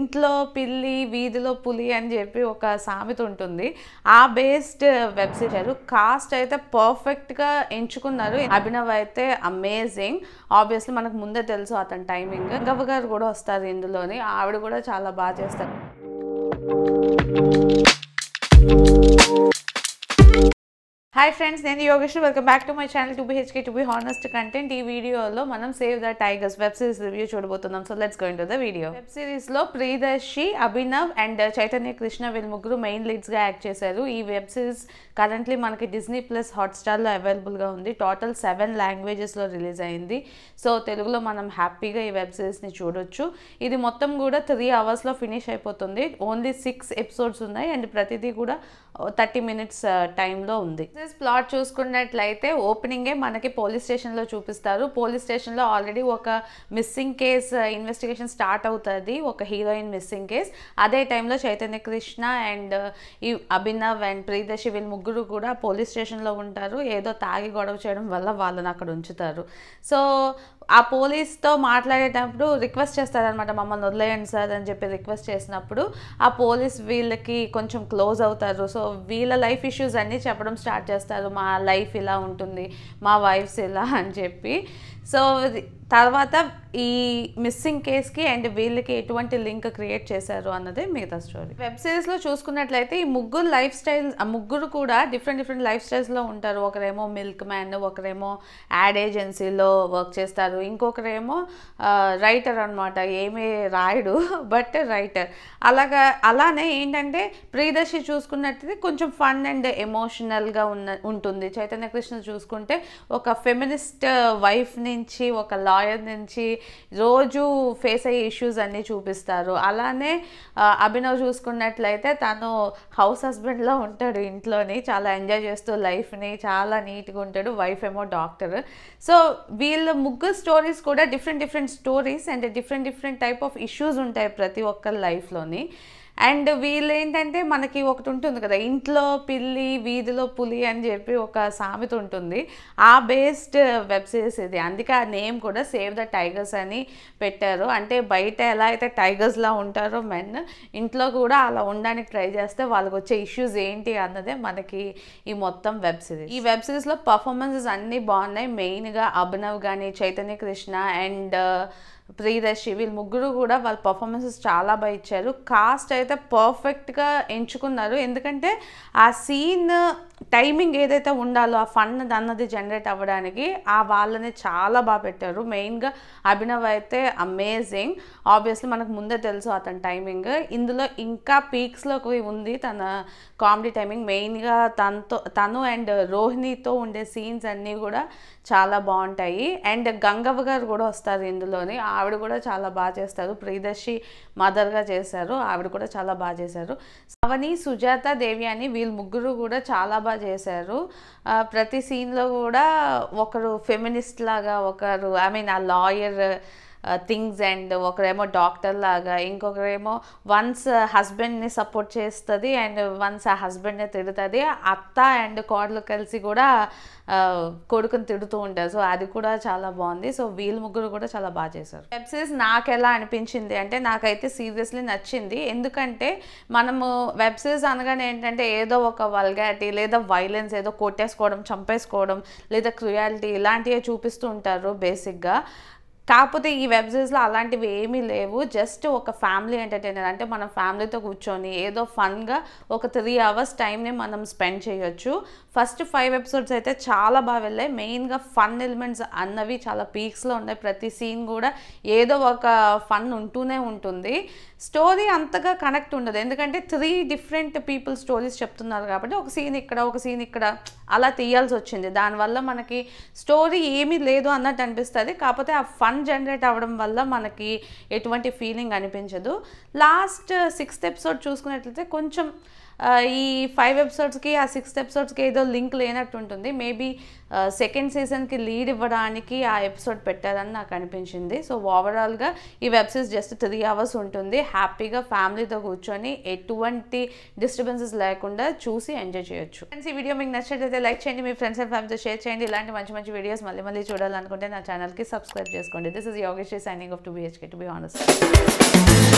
ఇంట్లో పిల్లి వీధిలో పులి అని చెప్పి ఒక సామెత ఉంటుంది ఆ బేస్డ్ వెబ్ సిరీస్ కాస్ట్ అయితే పర్ఫెక్ట్గా ఎంచుకున్నారు అభినవ్ అయితే అమేజింగ్ ఆబ్వియస్లీ మనకు ముందే తెలుసు అతని టైమింగ్ గవ్వ గారు కూడా వస్తారు ఇందులోని ఆవిడ కూడా చాలా బాగా చేస్తారు హాయ్ ఫ్రెండ్స్ నేను Yogesh welcome back to my channel two BHK to be honest content ఈ వీడియోలో మనం save the tigers web series review చూడబోతున్నాం so let's going to the video web series లో ప్రియదర్శి అభినవ్ అండ్ చైతన్య కృష్ణ వీళ్ళు ముగ్గురు మెయిన్ లీడ్స్ గా యాక్ట్ చేశారు ఈ వెబ్ సిరీస్ కరెంట్లీ మనకి డిజ్నీ ప్లస్ హాట్స్టార్లో అవైలబుల్గా ఉంది టోటల్ సెవెన్ లాంగ్వేజెస్లో రిలీజ్ అయింది సో తెలుగులో మనం హ్యాపీగా ఈ వెబ్ సిరీస్ని చూడొచ్చు ఇది మొత్తం కూడా త్రీ అవర్స్లో ఫినిష్ అయిపోతుంది ఓన్లీ సిక్స్ ఎపిసోడ్స్ ఉన్నాయి అండ్ ప్రతిదీ కూడా థర్టీ మినిట్స్ టైంలో ఉంది ప్లాట్ చూసుకున్నట్లయితే ఓపెనింగే మనకి పోలీస్ స్టేషన్లో చూపిస్తారు పోలీస్ స్టేషన్లో ఆల్రెడీ ఒక మిస్సింగ్ కేస్ ఇన్వెస్టిగేషన్ స్టార్ట్ అవుతుంది ఒక హీరోయిన్ మిస్సింగ్ కేస్ అదే టైంలో చైతన్య కృష్ణ అండ్ ఈ అభినవ్ అండ్ ప్రియదర్శి వీళ్ళు ముగ్గురు కూడా పోలీస్ స్టేషన్లో ఉంటారు ఏదో తాగి గొడవ చేయడం వల్ల వాళ్ళని అక్కడ ఉంచుతారు సో ఆ పోలీస్తో మాట్లాడేటప్పుడు రిక్వెస్ట్ చేస్తారనమాట మమ్మల్ని వదిలేయండి సార్ అని చెప్పి రిక్వెస్ట్ చేసినప్పుడు ఆ పోలీస్ వీళ్ళకి కొంచెం క్లోజ్ అవుతారు సో వీళ్ళ లైఫ్ ఇష్యూస్ అన్నీ చెప్పడం స్టార్ట్ చేస్తారు మా లైఫ్ ఇలా ఉంటుంది మా వైఫ్స్ ఇలా అని చెప్పి సో తర్వాత ఈ మిస్సింగ్ కేస్కి అండ్ వీళ్ళకి ఎటువంటి లింక్ క్రియేట్ చేశారు అన్నదే మిగతా స్టోరీ వెబ్ సిరీస్లో చూసుకున్నట్లయితే ఈ ముగ్గురు లైఫ్ స్టైల్ ఆ ముగ్గురు కూడా డిఫరెంట్ డిఫరెంట్ లైఫ్ స్టైల్స్లో ఉంటారు ఒకరేమో మిల్క్ మ్యాన్ ఒకరేమో యాడ్ ఏజెన్సీలో వర్క్ చేస్తారు ఇంకొకరేమో రైటర్ అనమాట ఏమీ రాయడు బట్ రైటర్ అలాగా అలానే ఏంటంటే ప్రియదర్శి చూసుకున్నట్టయితే కొంచెం ఫన్ అండ్ ఎమోషనల్గా ఉన్న ఉంటుంది చైతన్య కృష్ణ చూసుకుంటే ఒక ఫెమినిస్ట్ వైఫ్ నుంచి ఒక లాయర్ నుంచి రోజు ఫేస్ అయ్యే ఇష్యూస్ అన్నీ చూపిస్తారు అలానే అభినవ్ చూసుకున్నట్లయితే తను హౌస్ హస్బెండ్లో ఉంటాడు ఇంట్లోని చాలా ఎంజాయ్ చేస్తూ లైఫ్ని చాలా నీట్గా ఉంటాడు వైఫ్ ఏమో డాక్టర్ సో వీళ్ళ ముగ్గురు స్టోరీస్ కూడా different different stories and different different type of issues ఉంటాయి ప్రతి ఒక్కరి లైఫ్లోని అండ్ వీళ్ళు ఏంటంటే మనకి ఒకటి ఉంటుంది కదా ఇంట్లో పిల్లి వీధిలో పులి అని చెప్పి ఒక సామెత ఉంటుంది ఆ బేస్డ్ వెబ్ సిరీస్ ఇది అందుకే ఆ నేమ్ కూడా సేవ్ ద టైగర్స్ అని పెట్టారు అంటే బయట ఎలా అయితే టైగర్స్లా ఉంటారో మెన్ ఇంట్లో కూడా అలా ఉండడానికి ట్రై చేస్తే వాళ్ళకి వచ్చే ఇష్యూస్ ఏంటి అన్నదే మనకి ఈ మొత్తం వెబ్ సిరీస్ ఈ వెబ్ సిరీస్లో పర్ఫార్మెన్సెస్ అన్నీ బాగున్నాయి మెయిన్గా అభినవ్ కానీ చైతన్య కృష్ణ అండ్ ప్రియదర్శి వీళ్ళు ముగ్గురు కూడా వాళ్ళ పర్ఫార్మెన్సెస్ చాలా బాగా ఇచ్చారు కాస్ట్ అయితే పర్ఫెక్ట్గా ఎంచుకున్నారు ఎందుకంటే ఆ సీన్ టైమింగ్ ఏదైతే ఉండాలో ఆ ఫన్ అన్నది జనరేట్ అవ్వడానికి ఆ వాళ్ళని చాలా బాగా పెట్టారు మెయిన్గా అభినవ్ అయితే అమేజింగ్ ఆబ్వియస్లీ మనకు ముందే తెలుసు అతని టైమింగ్ ఇందులో ఇంకా పీక్స్లోకి ఉంది తన కామెడీ టైమింగ్ మెయిన్గా తనతో తను అండ్ రోహిణితో ఉండే సీన్స్ అన్నీ కూడా చాలా బాగుంటాయి అండ్ గంగవ్వ గారు కూడా వస్తారు ఇందులోని ఆవిడ కూడా చాలా బాగా చేస్తారు ప్రియదర్శి మదర్గా చేశారు ఆవిడ కూడా చాలా బాగా చేశారు అవని సుజాత దేవి అని వీళ్ళు ముగ్గురు కూడా చాలా బాగా చేశారు ప్రతి సీన్లో కూడా ఒకరు ఫెమినిస్ట్ లాగా ఒకరు ఐ మీన్ ఆ లాయర్ థింగ్స్ అండ్ ఒకరేమో డాక్టర్ లాగా ఇంకొకరేమో వన్స్ హస్బెండ్ని సపోర్ట్ చేస్తుంది అండ్ వన్స్ ఆ హస్బెండ్ని తిడుతుంది అత్త అండ్ కోడలు కలిసి కూడా కొడుకుని తిడుతూ ఉంటారు సో అది కూడా చాలా బాగుంది సో వీళ్ళు ముగ్గురు కూడా చాలా బాగా చేశారు వెబ్ సిరీస్ నాకు ఎలా అనిపించింది అంటే నాకైతే సీరియస్లీ నచ్చింది ఎందుకంటే మనము వెబ్ సిరీస్ అనగానే ఏంటంటే ఏదో ఒక వల్గారిటీ లేదా వైలెన్స్ ఏదో కొట్టేసుకోవడం చంపేసుకోవడం లేదా క్రుయాలిటీ ఇలాంటివే చూపిస్తూ ఉంటారు బేసిక్గా కాకపోతే ఈ వెబ్ సిరీస్లో అలాంటివి ఏమీ లేవు జస్ట్ ఒక ఫ్యామిలీ ఎంటర్టైనర్ అంటే మనం ఫ్యామిలీతో కూర్చొని ఏదో ఫన్గా ఒక త్రీ అవర్స్ టైంని మనం స్పెండ్ చేయొచ్చు ఫస్ట్ ఫైవ్ ఎపిసోడ్స్ అయితే చాలా బాగా వెళ్ళాయి మెయిన్గా ఫన్ ఎలిమెంట్స్ అన్నవి చాలా పీక్స్లో ఉన్నాయి ప్రతి సీన్ కూడా ఏదో ఒక ఫన్ ఉంటూనే ఉంటుంది స్టోరీ అంతగా కనెక్ట్ ఉండదు ఎందుకంటే త్రీ డిఫరెంట్ పీపుల్ స్టోరీస్ చెప్తున్నారు కాబట్టి ఒక సీన్ ఇక్కడ ఒక సీన్ ఇక్కడ అలా తీయాల్సి వచ్చింది దానివల్ల మనకి స్టోరీ ఏమీ లేదు అన్నట్టు అనిపిస్తుంది కాకపోతే ఆ ఫన్ జనరేట్ అవ్వడం వల్ల మనకి ఎటువంటి ఫీలింగ్ అనిపించదు లాస్ట్ సిక్స్త్ ఎపిసోడ్ చూసుకున్నట్లయితే కొంచెం ఈ ఫైవ్ ఎపిసోడ్స్కి ఆ సిక్స్త్ ఎపిసోడ్స్కి ఏదో లింక్ లేనట్టు ఉంటుంది మేబీ సెకండ్ సీజన్కి లీడ్ ఇవ్వడానికి ఆ ఎపిసోడ్ పెట్టారని నాకు అనిపించింది సో ఓవరాల్గా ఈ web series just three hours ఉంటుంది హ్యాపీగా ఫ్యామిలీతో కూర్చొని ఎటువంటి డిస్టర్బెన్సెస్ లేకుండా చూసి ఎంజాయ్ చేయొచ్చు ఫ్రెండ్స్ ఈ వీడియో మీకు నచ్చినట్లయితే లైక్ చేయండి మీ ఫ్రెండ్స్ అండ్ ఫ్యామిలీతో షేర్ చేయండి ఇలాంటి మంచి మంచి వీడియోస్ మళ్ళీ మళ్ళీ చూడాలనుకుంటే నా ఛానల్కి సబ్స్క్రైబ్ చేసుకోండి this is Yogesh signing off two BHK to be honest